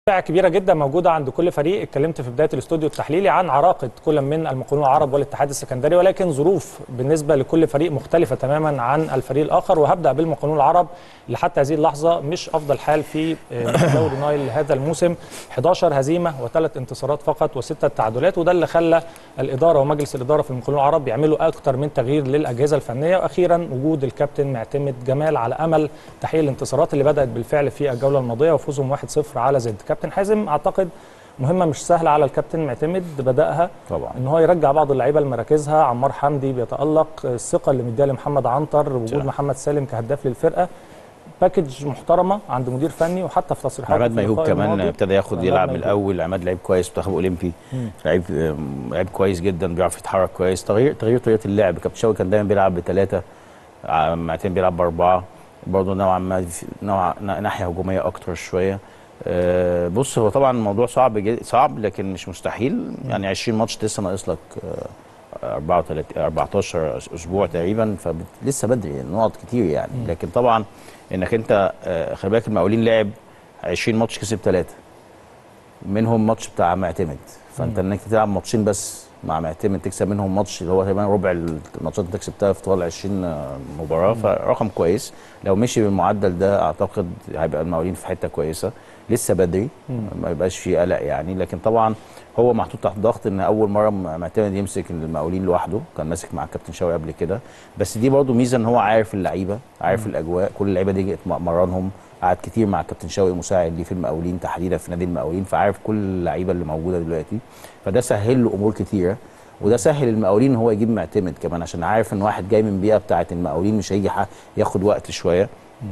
كبيره جدا موجوده عند كل فريق اتكلمت في بدايه الاستوديو التحليلي عن عراقه كل من المقاولون العرب والاتحاد السكندري ولكن ظروف بالنسبه لكل فريق مختلفه تماما عن الفريق الاخر وهبدا بالمقاولون العرب اللي حتى هذه اللحظه مش افضل حال في دوري نايل هذا الموسم 11 هزيمه وثلاث انتصارات فقط وسته تعادلات وده اللي خلى الاداره ومجلس الاداره في المقاولون العرب يعملوا اكثر من تغيير للاجهزه الفنيه واخيرا وجود الكابتن معتمد جمال على امل تحقيق الانتصارات اللي بدات بالفعل في الجوله الماضيه وفوزهم 1-0 على زد كابتن حازم اعتقد مهمه مش سهله على الكابتن معتمد بداها طبعا ان هو يرجع بعض اللعيبه لمراكزها عمار حمدي بيتالق الثقه اللي مديها لمحمد عنتر وجود صح. محمد سالم كهداف للفرقه باكج محترمه عند مدير فني وحتى في تصريحات عماد في ميهوب اللقاء كمان الماضي. ابتدى ياخد عماد يلعب من ميهوب. الاول عماد لعيب كويس منتخب اولمبي مم. لعيب لعيب كويس جدا بيعرف يتحرك كويس تغيير تغيير طريقه اللعب كابتن شوقي كان دايما بيلعب بثلاثه معتين بيلعب باربعه برضه نوعا ما في- نوع ناحيه هجوميه اكتر شويه آه، بص هو طبعا الموضوع صعب جد صعب لكن مش مستحيل يعني 20 ماتش لسه ناقص لك آه، 34 14 اسبوع تقريبا فلسه بدري نقط كتير يعني لكن طبعا انك انت آه، خلي بالك المقاولين لعب 20 ماتش كسب ثلاثه منهم ماتش بتاع معتمد فانت انك تلعب ماتشين بس مع معتمد تكسب منهم ماتش اللي هو تقريبا ربع الماتشات اللي انت كسبتها في طوال 20 مباراه فرقم كويس لو مشي بالمعدل ده اعتقد هيبقى المقاولين في حته كويسه لسه بدري ما يبقاش في قلق يعني لكن طبعا هو محطوط تحت ضغط ان اول مره معتمد يمسك المقاولين لوحده كان ماسك مع الكابتن شوقي قبل كده بس دي برضو ميزه ان هو عارف اللعيبه عارف الاجواء كل اللعيبه دي مرنهم قعد كتير مع الكابتن شوقي مساعد ليه في المقاولين تحديدا في نادي المقاولين فعارف كل اللعيبه اللي موجوده دلوقتي فده سهل له امور كتيره وده سهل المقاولين ان هو يجيب معتمد كمان عشان عارف ان واحد جاي من بيئه بتاعه المقاولين مش هيجي ح- ياخد وقت شويه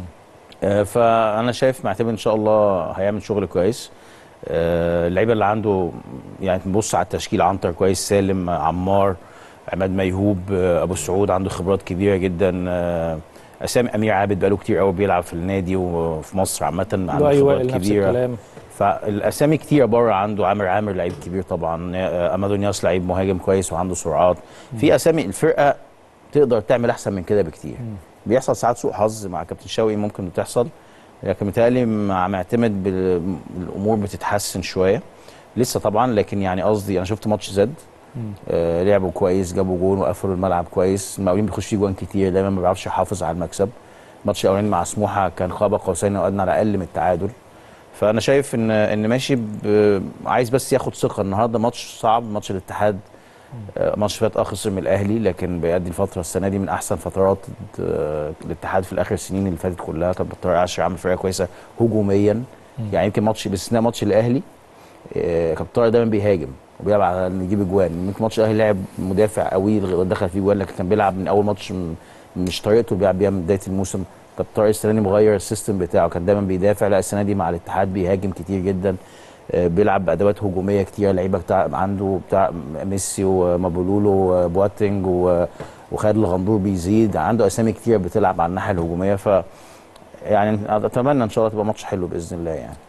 آه، فانا شايف معتمد ان شاء الله هيعمل شغل كويس آه، اللعيبه اللي عنده يعني نبص على التشكيل عنتر كويس سالم عمار عماد ميهوب آه، ابو سعود عنده خبرات كبيره جدا آه، اسامي امير عابد بقاله كتير قوي بيلعب في النادي وفي مصر عامه عنده لؤي خبرات وائل نفس كبيره الكلام فالاسامي كتيره بره عنده عامر عامر لعيب كبير طبعا آه، امادو نياس لعيب مهاجم كويس وعنده سرعات في اسامي الفرقه تقدر تعمل احسن من كده بكتير بيحصل ساعات سوء حظ مع كابتن شوقي ممكن تحصل لكن متهيألي مع معتمد بال- الامور بتتحسن شويه لسه طبعا لكن يعني قصدي انا شفت ماتش زد آه لعبوا كويس جابوا جون وقفلوا الملعب كويس المقاولين بيخش فيه جوان كتير دايما ما بيعرفش يحافظ على المكسب الماتش الاولاني مع سموحه كان خاب قوسين او ادنى على الاقل من التعادل فانا شايف ان ان ماشي ب- عايز بس ياخد ثقه النهارده ماتش صعب ماتش الاتحاد آه، ماتش فات اه خسر من الاهلي لكن بيأدي الفتره السنه دي من احسن فترات آه، الاتحاد في الاخر السنين اللي فاتت كلها كان بالطريقه 10 عامل فرقه كويسه هجوميا يعني يمكن ماتش باستثناء ماتش الاهلي آه، كان طارق دايما بيهاجم وبيلعب على انه يجيب اجوان يمكن ماتش الاهلي لعب مدافع قوي دخل فيه جوان لكن كان بيلعب من اول ماتش م- مش طريقته اللي بيلعب بيها من بدايه الموسم كان طارق السنه دي مغير السيستم بتاعه كان دايما بيدافع لا السنه دي مع الاتحاد بيهاجم كتير جدا آه، بيلعب بادوات هجوميه كتير لعيبه بتاع عنده بتاع ميسي ومابولولو وبواتينج و- وخالد الغندور بيزيد عنده اسامي كتير بتلعب على الناحيه الهجوميه ف يعني اتمنى ان شاء الله تبقى ماتش حلو باذن الله يعني